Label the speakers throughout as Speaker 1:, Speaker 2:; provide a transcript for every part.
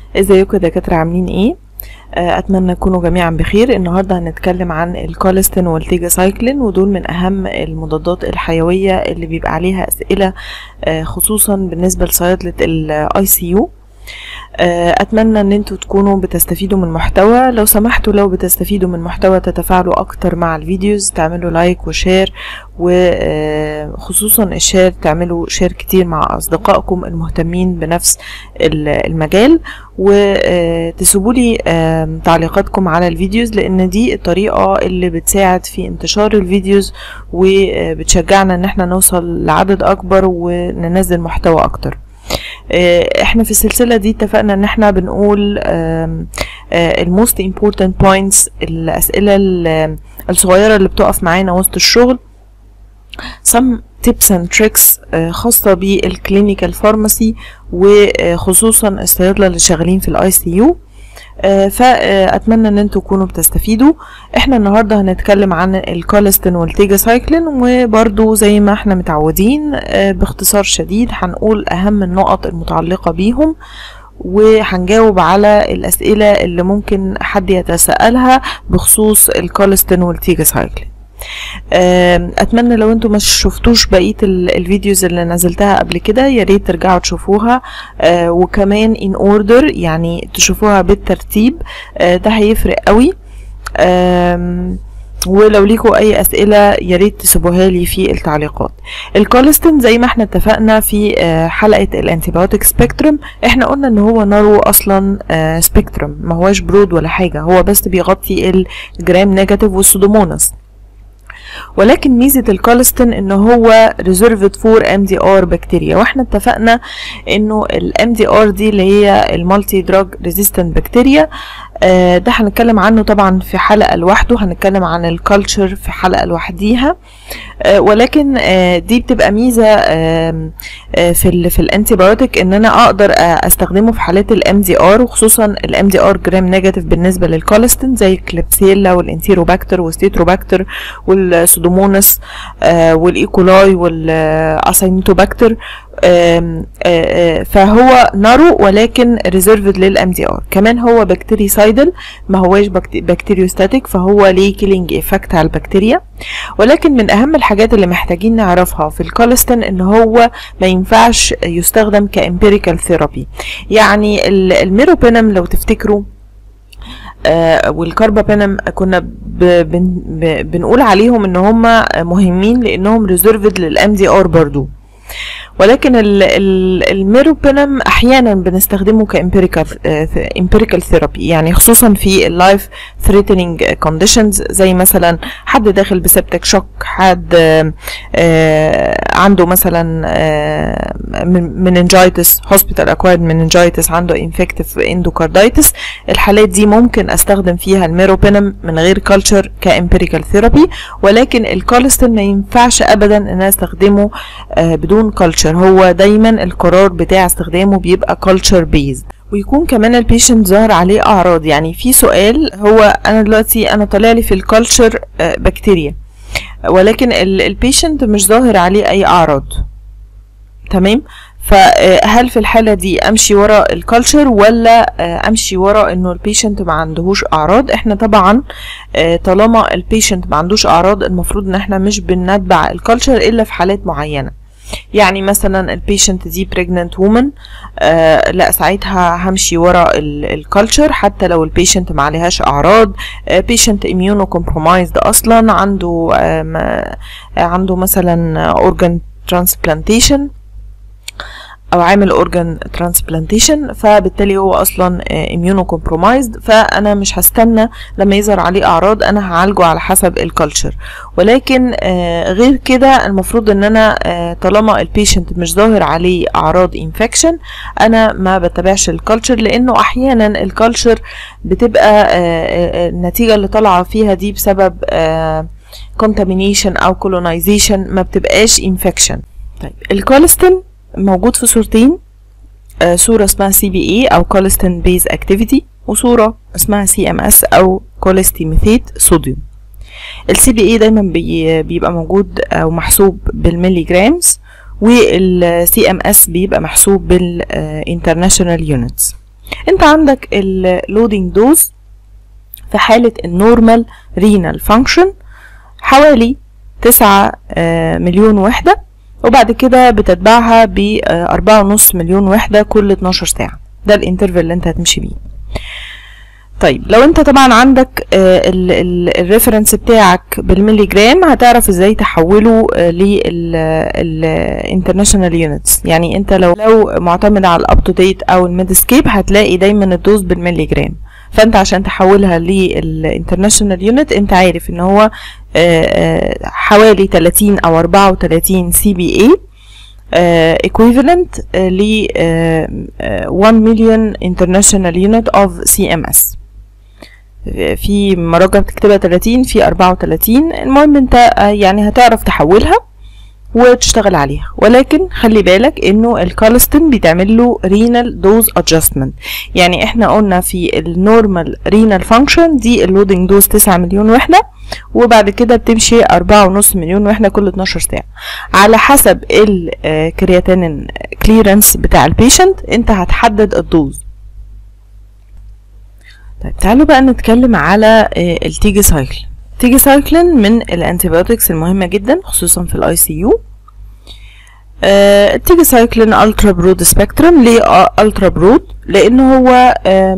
Speaker 1: ازيكم يا دكاترة عاملين ايه آه، اتمنى تكونوا جميعا بخير النهارده هنتكلم عن الكوليستين والتيجاسايكلين ودول من اهم المضادات الحيويه اللي بيبقى عليها اسئله آه، خصوصا بالنسبه لصيادله الاي سي يو اتمنى ان انتوا تكونوا بتستفيدوا من المحتوى لو سمحتوا لو بتستفيدوا من محتوى تتفاعلوا اكتر مع الفيديوز تعملوا لايك وشير وخصوصا الشير تعملوا شير كتير مع اصدقائكم المهتمين بنفس المجال وتسيبوا لي تعليقاتكم على الفيديوز لان دي الطريقه اللي بتساعد في انتشار الفيديوز وبتشجعنا ان احنا نوصل لعدد اكبر وننزل محتوى اكتر احنا في السلسله دي اتفقنا ان احنا بنقول الموست important points الاسئله الصغيره اللي بتقف معانا وسط الشغل some tips and tricks خاصة بالكلينيكال فارماسي وخصوصا الصيادلة اللي شغالين في الاي سي يو فاتمنى ان انتوا تكونوا بتستفيدوا احنا النهارده هنتكلم عن الكوليستين والتيجاسايكلين وبرضو زي ما احنا متعودين باختصار شديد هنقول اهم النقط المتعلقه بيهم وهنجاوب على الاسئله اللي ممكن حد يتساءلها بخصوص الكوليستين والتيجاسايكلين اتمنى لو انتم مش شفتوش بقيه الفيديوز اللي نزلتها قبل كده يا ريت ترجعوا تشوفوها وكمان ان اوردر يعني تشوفوها بالترتيب ده هيفرق قوي ولو ليكوا اي اسئله يا ريت تسيبوها لي في التعليقات الكوليستين زي ما احنا اتفقنا في حلقه الانتيبيوتيك سبيكتروم احنا قلنا ان هو نارو اصلا سبيكتروم ما هواش برود ولا حاجه هو بس بيغطي الجرام نيجاتيف والسودوموناس ولكن ميزة الكوليستين ان هو ريزيرفد فور ام دي ار بكتيريا واحنا اتفقنا انه الام دي ار دي اللي هي المالتي دراج ريزيستنت بكتيريا آه ده هنتكلم عنه طبعا في حلقة لوحده هنتكلم عن الكالتشر في حلقة لوحديها آه ولكن آه دي بتبقى ميزة في ال في الانتيبيوتيك ان انا اقدر استخدمه في حالات الام دي ار وخصوصا الام دي ار جرام نيجاتيف بالنسبة للكوليستين زي الكليبسيلا والانتيروباكتر والستيتروباكتر والسودومونس والايكولاي والاساينتوباكتر فهو نارو ولكن ريزيرفد للام دي ار كمان هو بكتيريسايدل ما هواش بكتيريوستاتيك فهو ليه كيلينج افكت على البكتيريا ولكن من اهم الحاجات اللي محتاجين نعرفها في الكوليستين ان هو ما ينفعش يستخدم كامبيريكال ثيرابي يعني الميروبينم لو تفتكروا آه والكاربابينم كنا ب بن ب بنقول عليهم ان هم مهمين لانهم ريزيرفد للام دي ار برضو ولكن الميروبينم احيانا بنستخدمه كامبيريكال امبيريكال ثيرابي يعني خصوصا في اللايف ثريتنينج كونديشنز زي مثلا حد داخل بسبتك شوك حد عنده مثلا مننجايتس هوسبيتال اكوايرد مننجايتس عنده انفكتيف اندوكاردايتس الحالات دي ممكن استخدم فيها الميروبينم من غير كلتشر كامبيريكال ثيرابي ولكن الكوليستين ما ينفعش ابدا ان انا استخدمه بدون كلتشر هو دايما القرار بتاع استخدامه بيبقى كلتشر بيزد ويكون كمان البيشنت ظاهر عليه اعراض يعني في سؤال هو انا دلوقتي انا طالع لي في الكلتشر بكتيريا ولكن البيشنت مش ظاهر عليه اي اعراض تمام فهل في الحالة دي امشي ورا الكالتشر ولا امشي ورا انه البيشنت ما عندهوش اعراض احنا طبعا طالما البيشنت ما عندوش اعراض المفروض ان احنا مش بنتبع الكالتشر الا في حالات معينة يعني مثلا البيشنت دي بريجننت وومن آه لا ساعتها همشي ورا الكالتشر حتى لو البيشنت ما عليهاش اعراض بيشنت اميونو كومبرومايزد اصلا عنده آه عنده مثلا اورجان ترانسبلانتيشن او عامل اورجان ترانسبلانتيشن فبالتالي هو اصلا اميونو كومبرومايزد فانا مش هستنى لما يظهر عليه اعراض انا هعالجه على حسب الكالتشر ولكن غير كده المفروض ان انا طالما البيشنت مش ظاهر عليه اعراض انفكشن انا ما بتابعش الكالتشر لانه احيانا الكالتشر بتبقى النتيجه اللي طالعه فيها دي بسبب contamination او colonization ما بتبقاش infection طيب الكوليستين موجود في صورتين آه صورة اسمها سي بي اي او كوليستين بيز اكتيفيتي وصورة اسمها سي ام اس او كوليستيميثيت صوديوم السي بي اي دايما بي بيبقى موجود او محسوب بالملي جرامز والسي ام اس بيبقى محسوب بالانترناشونال يونتس انت عندك اللودنج دوز في حالة النورمال رينال فانكشن حوالي تسعة مليون وحدة وبعد كده بتتبعها بأربعة ونص مليون وحدة كل 12 ساعة ده الانترفال اللي انت هتمشي بيه طيب لو انت طبعا عندك الريفرنس بتاعك بالملي جرام هتعرف ازاي تحوله للانترناشونال يونتس يعني انت لو لو معتمد على الاب تو ديت او الميدسكيب هتلاقي دايما الدوز بالملي جرام فانت عشان تحولها للانترناشونال يونت انت عارف ان هو حوالي 30 او 34 سي بي اي equivalent ل 1 million international unit of CMS في مراجع بتكتبها 30 في 34 المهم انت يعني هتعرف تحولها وتشتغل عليها ولكن خلي بالك انه الكالستين بيتعمل له رينال دوز ادجستمنت يعني احنا قلنا في النورمال رينال فانكشن دي اللودنج دوز 9 مليون وحده وبعد كده بتمشي أربعة ونص مليون وحدة كل 12 ساعة على حسب الكرياتينين كليرنس بتاع البيشنت انت هتحدد الدوز طيب تعالوا بقى نتكلم على التيجي سايكل تيجي سايكلين من الانتيبيوتكس المهمة جدا خصوصا في الاي سي يو التيجي سايكلين الترا برود سبيكترم ليه الترا برود لان هو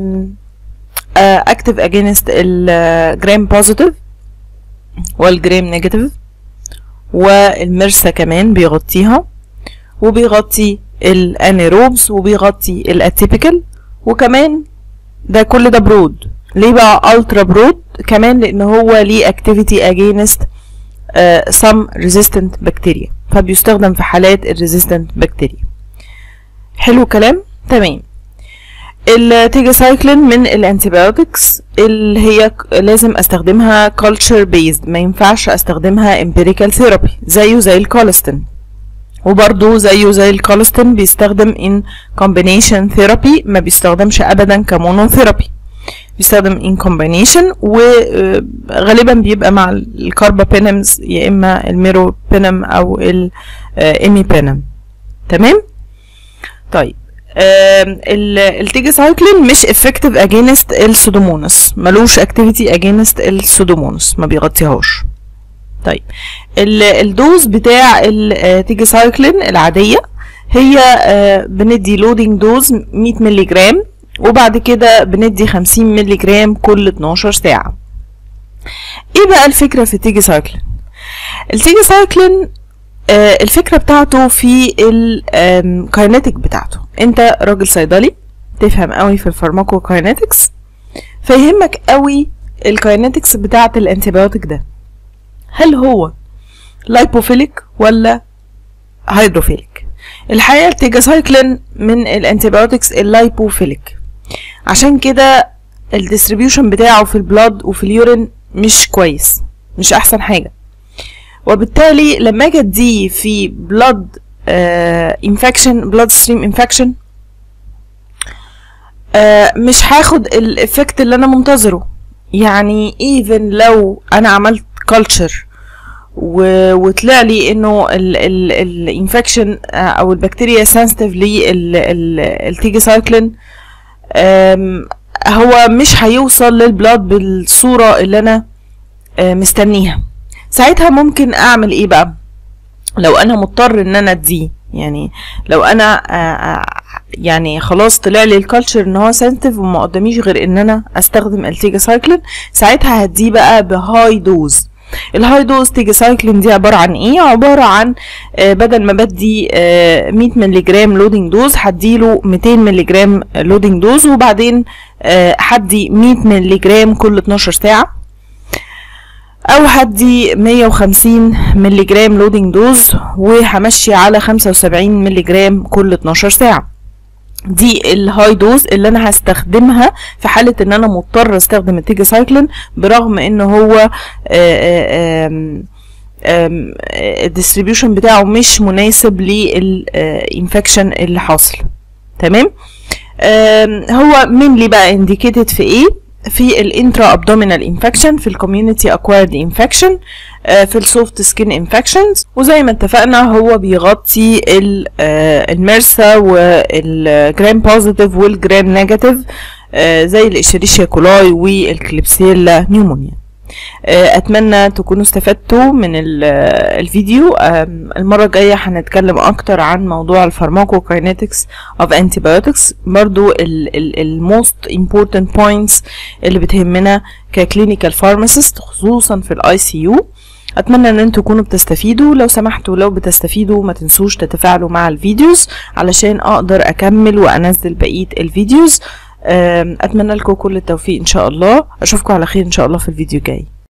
Speaker 1: اكتف اجينست الجرام بوزيتيف والجرام نيجاتيف والمرسى كمان بيغطيها وبيغطي الانيروبس وبيغطي الاتيبيكال وكمان ده كل ده برود ليه بقى الترا برود كمان لان هو ليه اكتيفيتي اجينست سم ريزيستنت بكتيريا فبيستخدم في حالات الريزيستنت بكتيريا حلو كلام تمام التيجاسايكلين من الانتيبيوتكس اللي هي لازم استخدمها culture based ما ينفعش استخدمها empirical therapy زيه زي الكولستين وبرضه زيه زي الكولستين بيستخدم in combination therapy ما بيستخدمش ابدا كمونو ثيرابي بيستخدم in combination وغالبا بيبقى مع الكاربابينمز يا اما الميروبينم او الاميبينم تمام طيب التيجاسايكلين مش افكتيف اجينست السودومونس ملوش اكتيفيتي اجينست السودومونس ما بيغطيهاش طيب الدوز بتاع التيجاسايكلين العاديه هي بندي لودنج دوز 100 مللي جرام وبعد كده بندي 50 مللي جرام كل 12 ساعه ايه بقى الفكره في التيجاسايكلين التيجاسايكلين آه الفكرة بتاعته في الكاينetics بتاعته انت راجل صيدلي تفهم قوي في الفارماكوكاينetics فيهمك قوي الكاينetics بتاعة الانتيبيوتيك ده هل هو لايبوفيليك ولا هيدروفيليك الحقيقة التيجاسايكلين من الانتيبيوتكس اللايبوفيليك عشان كده الديستريبيوشن بتاعه في البلاد وفي اليورين مش كويس مش احسن حاجه وبالتالي لما اجي اديه في بلاد انفكشن بلاد ستريم انفكشن مش هاخد الافكت اللي انا منتظره يعني ايفن لو انا عملت كلتشر وطلع لي انه الانفكشن او البكتيريا سنسيتيف للتيجيسايكلين هو مش هيوصل للبلاد بالصوره اللي انا مستنيها ساعتها ممكن اعمل ايه بقى لو انا مضطر ان انا اديه يعني لو انا يعني خلاص طلع لي الكالتشر ان هو سنسيتيف وما قداميش غير ان انا استخدم التيجاسايكلين ساعتها هديه بقى بهاي دوز الهاي دوز تيجاسايكلين دي عباره عن ايه عباره عن بدل ما بدي 100 مللي جرام لودنج دوز هديله 200 مللي جرام لودنج دوز وبعدين هدي 100 مللي جرام كل 12 ساعه او هدي 150 مللي جرام لودنج دوز وهمشي على 75 مللي جرام كل 12 ساعه دي الهاي دوز اللي انا هستخدمها في حاله ان انا مضطر استخدم التيجاسايكلين برغم ان هو الديستريبيوشن بتاعه مش مناسب للانفكشن اللي حاصل تمام هو مينلي بقى انديكيتد في ايه في الانترا ابدومينال انفكشن في الكوميونتي اكوايرد انفكشن في السوفت سكين انفكشنز وزي ما اتفقنا هو بيغطي الميرسا والجرام بوزيتيف والجرام نيجاتيف زي الاشيريشيا كولاي والكليبسيلا نيومونيا اتمنى تكونوا استفدتوا من الفيديو المره الجايه هنتكلم اكتر عن موضوع الفارماكوكاينetics of antibiotics برضو الموست important points اللي بتهمنا ككلينيكال فارماسيست خصوصا في الاي سي يو اتمنى ان انتوا تكونوا بتستفيدوا لو سمحتوا لو بتستفيدوا ما تنسوش تتفاعلوا مع الفيديوز علشان اقدر اكمل وانزل بقيه الفيديوز اتمنى لكم كل التوفيق ان شاء الله اشوفكم على خير ان شاء الله في الفيديو الجاي